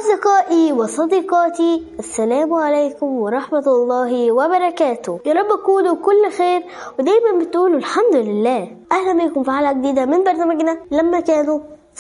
أصدقائي وصديقاتي السلام عليكم ورحمة الله وبركاته يا رب تكونوا كل خير ودايما بتقولوا الحمد لله أهلا بكم في حلقة جديدة من برنامجنا لما كانوا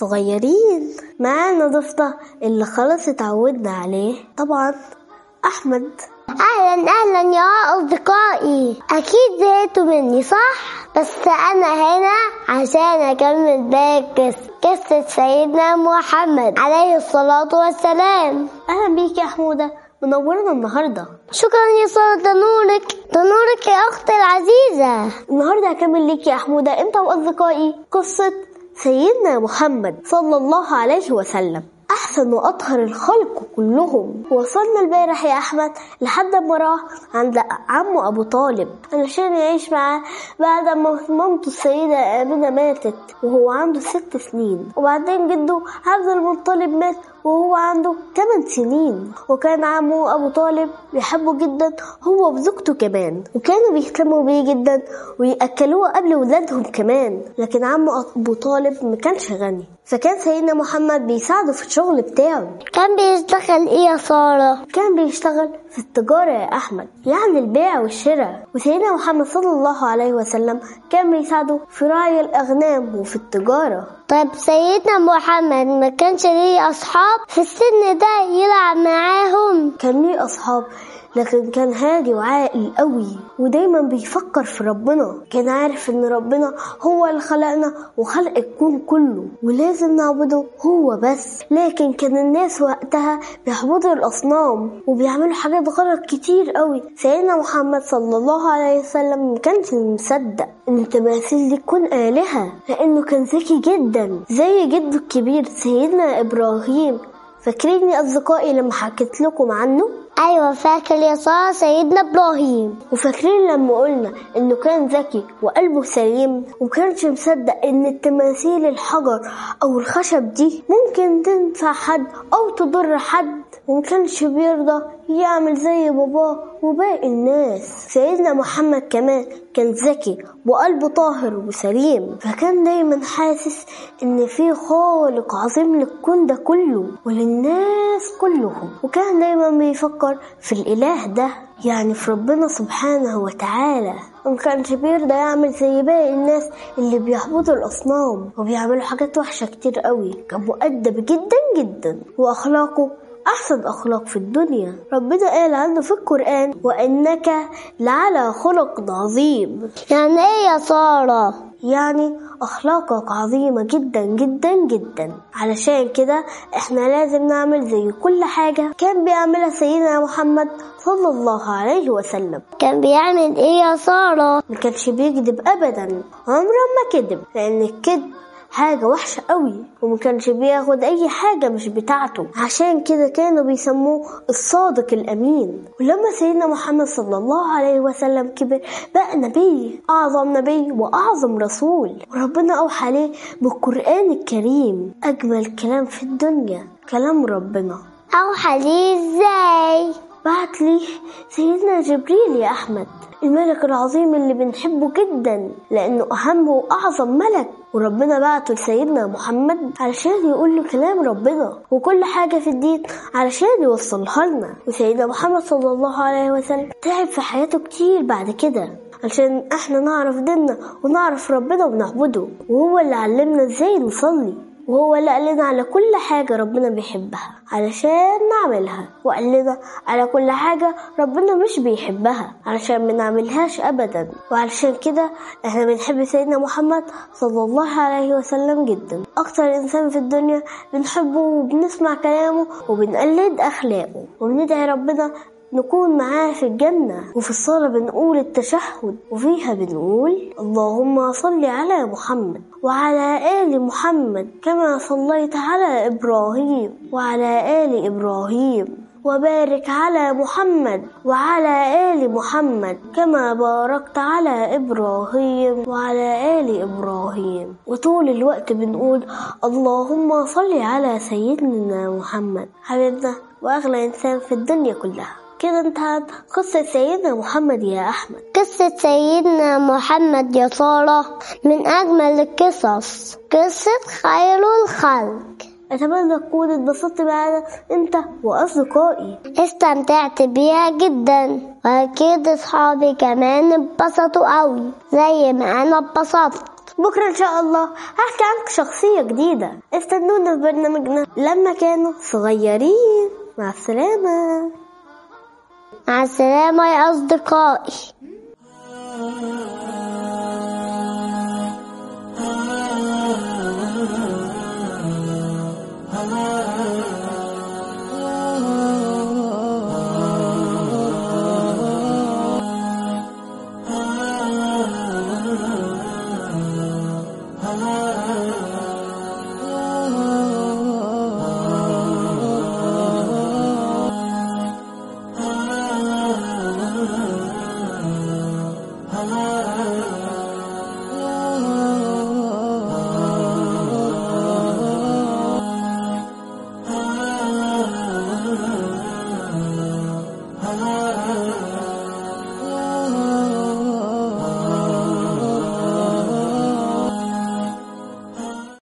صغيرين معانا ضيفنا اللي خلاص اتعودنا عليه طبعا أحمد اهلا اهلا يا اصدقائي اكيد زهقتوا مني صح بس انا هنا عشان اكمل باقي القصه قصه سيدنا محمد عليه الصلاه والسلام أهلا بيك يا حمودة منورنا النهاردة شكرا يا ساره ده نورك ده نورك يا اختي العزيزه النهاردة هكمل ليك يا حمودة أنت وأصدقائي قصة سيدنا محمد صلى الله عليه وسلم أحسن وأطهر الخلق كلهم وصلنا البارح يا أحمد لحد ما راح عند عمه أبو طالب علشان يعيش معاه بعد ما مامته السيدة آمنة ماتت وهو عنده ست سنين وبعدين جده عبد المطلب مات وهو عنده 8 سنين وكان عمه أبو طالب بيحبه جدا هو وزوجته كمان وكانوا بيهتموا بيه جدا ويأكلوه قبل ولادهم كمان لكن عمه أبو طالب ما كانش غني فكان سيدنا محمد بيساعده في الشغل بتاعه كان بيشتغل ايه يا ساره كان بيشتغل في التجارة يا أحمد يعني البيع والشراء وسيدنا محمد صلى الله عليه وسلم كان بيساعده في رعي الأغنام وفي التجارة طيب سيدنا محمد ما كانش ليه اصحاب في السن ده يلعب معاهم كان ليه أصحاب لكن كان هادي وعاقل قوي ودايما بيفكر في ربنا كان عارف ان ربنا هو اللي خلقنا وخلق الكون كله ولازم نعبده هو بس لكن كان الناس وقتها بيعبدوا الاصنام وبيعملوا حاجات غلط كتير قوي سيدنا محمد صلى الله عليه وسلم ما كانش مصدق ان التماثيل دي تكون آلهة لانه كان ذكي جدا زي جده الكبير سيدنا ابراهيم فاكريني اصدقائي لما حكيت لكم عنه ايوه فاكر يا ساره سيدنا ابراهيم وفاكرين لما قلنا انه كان ذكي وقلبه سليم ومكانش مصدق ان التماثيل الحجر او الخشب دي ممكن تنفع حد او تضر حد ومكانش بيرضى يعمل زي باباه وباقي الناس سيدنا محمد كمان كان ذكي وقلبه طاهر وسليم فكان دايما حاسس ان في خالق عظيم للكون ده كله وللناس كلهم وكان دايما بيفكر في الاله ده يعني في ربنا سبحانه وتعالى ومكانش بيرضى يعمل زي باقي الناس اللي بيعبدوا الأصنام وبيعملوا حاجات وحشة كتير قوي كان مؤدب جدا جدا وأخلاقه أحسن أخلاق في الدنيا ربنا قال عنه في القرآن وإنك لعلى خلق عظيم يعني ايه يا ساره يعني أخلاقك عظيمة جدا جدا جدا علشان كده احنا لازم نعمل زي كل حاجة كان بيعملها سيدنا محمد صلى الله عليه وسلم كان بيعمل ايه يا ساره ما كانش بيكذب أبدا عمره ما كذب لأن الكذب حاجة وحشة قوي وما كانش بياخد أي حاجة مش بتاعته عشان كده كانوا بيسموه الصادق الأمين ولما سيدنا محمد صلى الله عليه وسلم كبر بقى نبي أعظم نبي وأعظم رسول وربنا أوحى عليه بالقرآن الكريم أجمل كلام في الدنيا كلام ربنا اوحى ليه ازاي بعت لي سيدنا جبريل يا أحمد الملك العظيم اللي بنحبه جدا لأنه أهم وأعظم ملك وربنا بعته لسيدنا محمد علشان يقول له كلام ربنا وكل حاجة في الدين علشان يوصلها لنا وسيدنا محمد صلى الله عليه وسلم تعب في حياته كتير بعد كده علشان احنا نعرف ديننا ونعرف ربنا ونعبده وهو اللي علمنا ازاي نصلي وهو اللي قال لنا على كل حاجة ربنا بيحبها علشان نعملها وقال لنا على كل حاجة ربنا مش بيحبها علشان ما نعملهاش أبدا وعلشان كده احنا بنحب سيدنا محمد صلى الله عليه وسلم جدا أكتر إنسان في الدنيا بنحبه وبنسمع كلامه وبنقلد أخلاقه وبندعي ربنا نكون معاه في الجنة وفي الصلاة بنقول التشهد وفيها بنقول اللهم صل على محمد وعلى آل محمد كما صليت على إبراهيم وعلى آل إبراهيم وبارك على محمد وعلى آل محمد كما باركت على إبراهيم وعلى آل إبراهيم وطول الوقت بنقول اللهم صل على سيدنا محمد حبيبنا وأغلى إنسان في الدنيا كلها كده انتهت قصة سيدنا محمد يا أحمد قصة سيدنا محمد يا سارة من أجمل القصص قصة خير الخلق أتمنى تكون اتبسطت معانا أنت وأصدقائي استمتعت بيها جدا واكيد اصحابي كمان اتبسطوا قوي زي ما انا اتبسطت بكرة إن شاء الله هحكي عنك شخصية جديدة استنونا في برنامجنا لما كانوا صغيرين مع السلامة مع السلامة يا أصدقائي Ah